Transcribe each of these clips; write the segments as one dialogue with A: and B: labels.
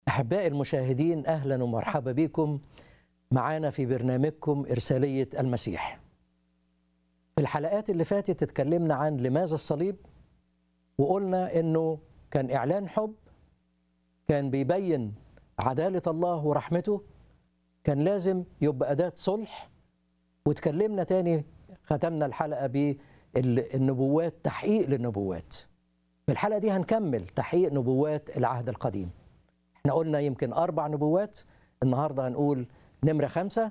A: أحبائي المشاهدين أهلا ومرحبا بكم معانا في برنامجكم إرسالية المسيح في الحلقات اللي فاتت اتكلمنا عن لماذا الصليب وقلنا إنه كان إعلان حب كان بيبين عدالة الله ورحمته كان لازم يبقى أداة صلح واتكلمنا تاني ختمنا الحلقة بالنبوات تحقيق للنبوات في الحلقة دي هنكمل تحقيق نبوات العهد القديم احنا قلنا يمكن أربع نبوات النهاردة هنقول نمرة خمسة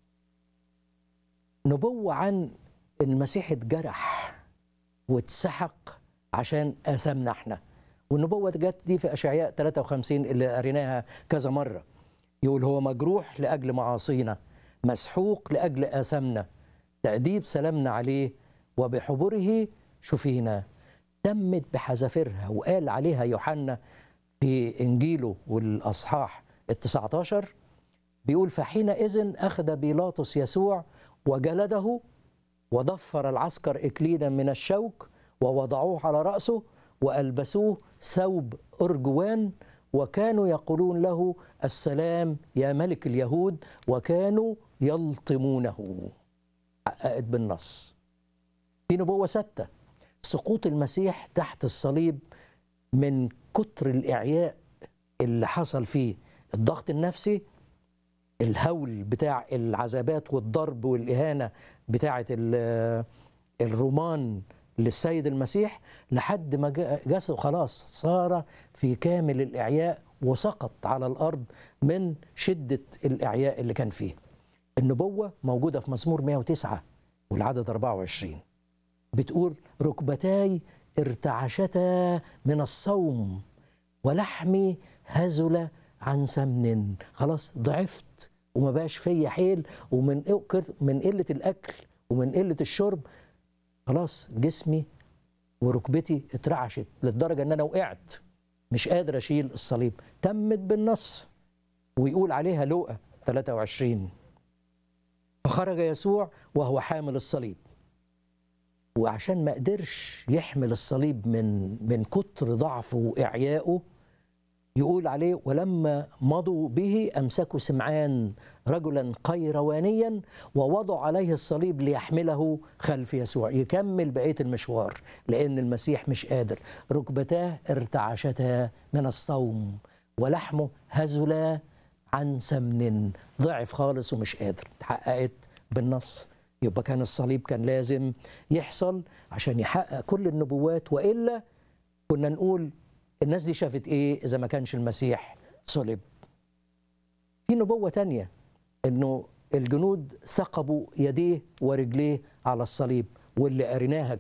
A: نبوة عن المسيح اتجرح واتسحق عشان آثامنا احنا والنبوة جت دي في أشعياء 53 اللي قريناها كذا مرة يقول هو مجروح لأجل معاصينا مسحوق لأجل آثامنا تأديب سلامنا عليه وبحبره شفينا تمت بحذافيرها وقال عليها يوحنا في إنجيله والأصحاح التسعة عشر بيقول فحينئذ أخذ بيلاطس يسوع وجلده وضفر العسكر إكليلا من الشوك ووضعوه على رأسه وألبسوه ثوب أرجوان وكانوا يقولون له السلام يا ملك اليهود وكانوا يلطمونه حققت بالنص في نبوة ستة سقوط المسيح تحت الصليب من كتر الإعياء اللي حصل فيه الضغط النفسي الهول بتاع العذابات والضرب والإهانة بتاعة الرومان للسيد المسيح لحد ما جسده خلاص صار في كامل الإعياء وسقط على الأرض من شدة الإعياء اللي كان فيه النبوة موجودة في مزمور 109 والعدد 24 بتقول ركبتاي ارتعشتا من الصوم ولحمي هزل عن سمن خلاص ضعفت وما بقاش فيا حيل ومن من قله الاكل ومن قله الشرب خلاص جسمي وركبتي اترعشت للدرجه ان انا وقعت مش قادر اشيل الصليب تمت بالنص ويقول عليها لوقا 23 فخرج يسوع وهو حامل الصليب وعشان ما قدرش يحمل الصليب من من كتر ضعفه واعيائه يقول عليه ولما مضوا به امسكوا سمعان رجلا قيروانيا ووضعوا عليه الصليب ليحمله خلف يسوع يكمل بقيه المشوار لان المسيح مش قادر ركبتاه ارتعشتا من الصوم ولحمه هزلا عن سمن ضعف خالص ومش قادر اتحققت بالنص يبقى كان الصليب كان لازم يحصل عشان يحقق كل النبوات والا كنا نقول الناس دي شافت ايه اذا ما كانش المسيح صلب في نبوه تانية انه الجنود ثقبوا يديه ورجليه على الصليب واللي قريناها